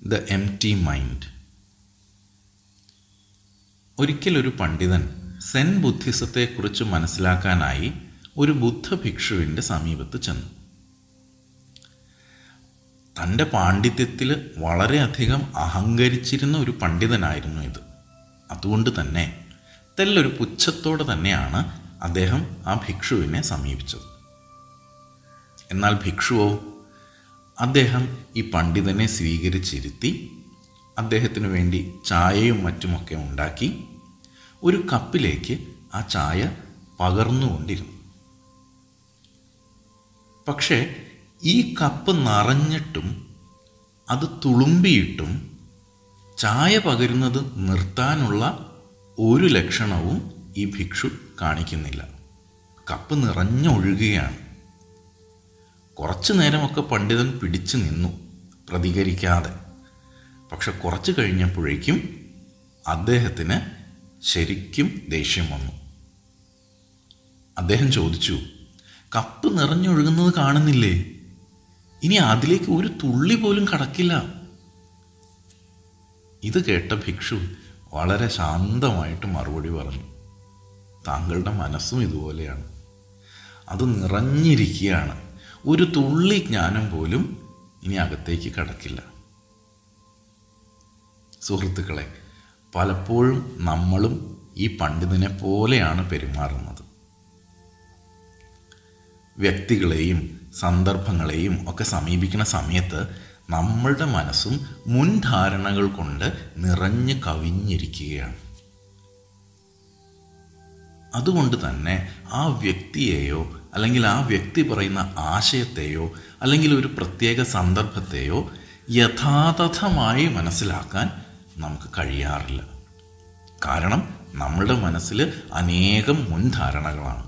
the M T mind ഒരിക്കലൊരു പണ്ഡിതൻ സെൻ ബുദ്ധിസത്തെക്കുറിച്ച് മനസ്സിലാക്കാനായി ഒരു ബുദ്ധ ഭിക്ഷുവിൻ്റെ സമീപത്ത് ചെന്നു തൻ്റെ പാണ്ഡിത്യത്തിൽ വളരെയധികം അഹങ്കരിച്ചിരുന്ന ഒരു പണ്ഡിതനായിരുന്നു ഇത് അതുകൊണ്ട് തന്നെ തെല്ലൊരു പുച്ഛത്തോടെ തന്നെയാണ് അദ്ദേഹം ആ ഭിക്ഷുവിനെ സമീപിച്ചത് എന്നാൽ ഭിക്ഷുവോ അദ്ദേഹം ഈ പണ്ഡിതനെ സ്വീകരിച്ചിരുത്തി അദ്ദേഹത്തിനു വേണ്ടി ചായയും മറ്റുമൊക്കെ ഉണ്ടാക്കി ഒരു കപ്പിലേക്ക് ആ ചായ പകർന്നുകൊണ്ടിരുന്നു പക്ഷേ ഈ കപ്പ് നിറഞ്ഞിട്ടും അത് തുളുമ്പിയിട്ടും ചായ പകരുന്നത് നിർത്താനുള്ള ഒരു ലക്ഷണവും ഈ ഭിക്ഷു കാണിക്കുന്നില്ല കപ്പ് നിറഞ്ഞൊഴുകുകയാണ് കുറച്ചു നേരമൊക്കെ പണ്ഡിതൻ പിടിച്ചു നിന്നു പ്രതികരിക്കാതെ പക്ഷെ കുറച്ച് കഴിഞ്ഞപ്പോഴേക്കും അദ്ദേഹത്തിന് ശരിക്കും ദേഷ്യം വന്നു അദ്ദേഹം ചോദിച്ചു കപ്പ് നിറഞ്ഞൊഴുകുന്നത് കാണുന്നില്ലേ ഇനി അതിലേക്ക് ഒരു തുള്ളി പോലും കടക്കില്ല ഇത് കേട്ട ഭിക്ഷു വളരെ ശാന്തമായിട്ട് മറുപടി പറഞ്ഞു താങ്കളുടെ മനസ്സും ഇതുപോലെയാണ് അത് നിറഞ്ഞിരിക്കുകയാണ് ഒരു തുള്ളി ജ്ഞാനം പോലും ഇനി അകത്തേക്ക് കടക്കില്ല സുഹൃത്തുക്കളെ പലപ്പോഴും നമ്മളും ഈ പണ്ഡിതനെ പോലെയാണ് പെരുമാറുന്നത് വ്യക്തികളെയും സന്ദർഭങ്ങളെയും ഒക്കെ സമീപിക്കുന്ന സമയത്ത് നമ്മളുടെ മനസ്സും മുൻധാരണകൾ കൊണ്ട് നിറഞ്ഞു കവിഞ്ഞിരിക്കുകയാണ് അതുകൊണ്ട് തന്നെ ആ വ്യക്തിയെയോ അല്ലെങ്കിൽ ആ വ്യക്തി പറയുന്ന ആശയത്തെയോ അല്ലെങ്കിൽ ഒരു പ്രത്യേക സന്ദർഭത്തെയോ യഥാതഥമായി മനസ്സിലാക്കാൻ നമുക്ക് കഴിയാറില്ല കാരണം നമ്മളുടെ മനസ്സിൽ അനേകം മുൻധാരണകളാണ്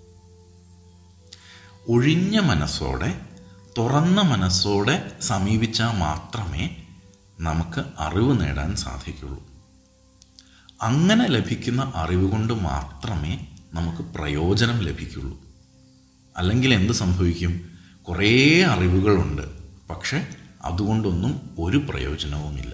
ഒഴിഞ്ഞ മനസ്സോടെ തുറന്ന മനസ്സോടെ സമീപിച്ചാൽ മാത്രമേ നമുക്ക് അറിവ് നേടാൻ സാധിക്കുള്ളൂ അങ്ങനെ ലഭിക്കുന്ന അറിവ് കൊണ്ട് മാത്രമേ നമുക്ക് പ്രയോജനം ലഭിക്കുള്ളൂ അല്ലെങ്കിൽ എന്ത് സംഭവിക്കും കുറേ അറിവുകളുണ്ട് പക്ഷെ അതുകൊണ്ടൊന്നും ഒരു പ്രയോജനവുമില്ല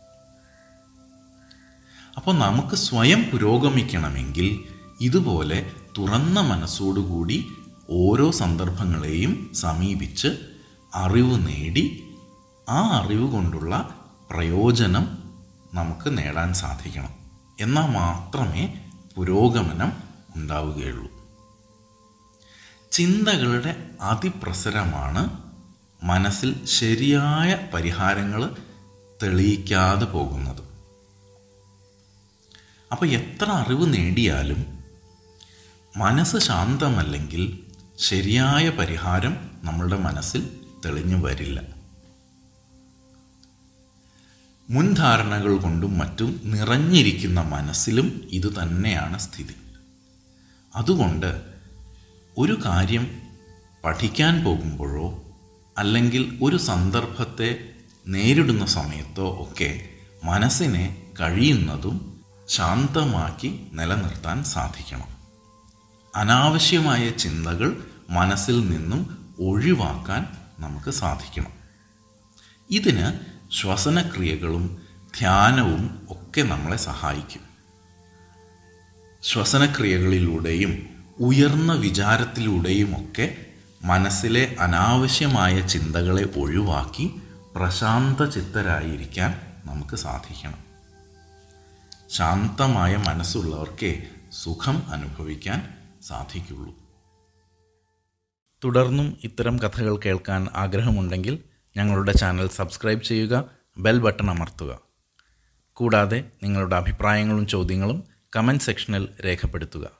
അപ്പോൾ നമുക്ക് സ്വയം പുരോഗമിക്കണമെങ്കിൽ ഇതുപോലെ തുറന്ന മനസ്സോടുകൂടി ഓരോ സന്ദർഭങ്ങളെയും സമീപിച്ച് അറിവ് നേടി ആ അറിവ് കൊണ്ടുള്ള പ്രയോജനം നമുക്ക് നേടാൻ സാധിക്കണം എന്നാൽ മാത്രമേ പുരോഗമനം ഉണ്ടാവുകയുള്ളൂ ചിന്തകളുടെ അതിപ്രസരമാണ് മനസ്സിൽ ശരിയായ പരിഹാരങ്ങൾ തെളിയിക്കാതെ പോകുന്നത് അപ്പോൾ എത്ര അറിവ് നേടിയാലും മനസ്സ് ശാന്തമല്ലെങ്കിൽ ശരിയായ പരിഹാരം നമ്മളുടെ മനസ്സിൽ തെളിഞ്ഞു വരില്ല മുൻധാരണകൾ കൊണ്ടും മറ്റും നിറഞ്ഞിരിക്കുന്ന മനസ്സിലും ഇത് തന്നെയാണ് സ്ഥിതി അതുകൊണ്ട് ഒരു കാര്യം പഠിക്കാൻ പോകുമ്പോഴോ അല്ലെങ്കിൽ ഒരു സന്ദർഭത്തെ നേരിടുന്ന സമയത്തോ ഒക്കെ മനസ്സിനെ കഴിയുന്നതും ശാന്തമാക്കി നിലനിർത്താൻ സാധിക്കണം അനാവശ്യമായ ചിന്തകൾ മനസ്സിൽ നിന്നും ഒഴിവാക്കാൻ നമുക്ക് സാധിക്കണം ഇതിന് ശ്വസനക്രിയകളും ധ്യാനവും ഒക്കെ നമ്മളെ സഹായിക്കും ശ്വസനക്രിയകളിലൂടെയും ഉയർന്ന വിചാരത്തിലൂടെയുമൊക്കെ മനസ്സിലെ അനാവശ്യമായ ചിന്തകളെ ഒഴിവാക്കി പ്രശാന്ത ചിത്തരായിരിക്കാൻ നമുക്ക് സാധിക്കണം ശാന്തമായ മനസ്സുള്ളവർക്കേ സുഖം അനുഭവിക്കാൻ സാധിക്കുള്ളൂ തുടർന്നും ഇത്തരം കഥകൾ കേൾക്കാൻ ആഗ്രഹമുണ്ടെങ്കിൽ ഞങ്ങളുടെ ചാനൽ സബ്സ്ക്രൈബ് ചെയ്യുക ബെൽ ബട്ടൺ അമർത്തുക കൂടാതെ നിങ്ങളുടെ അഭിപ്രായങ്ങളും ചോദ്യങ്ങളും കമൻറ്റ് സെക്ഷനിൽ രേഖപ്പെടുത്തുക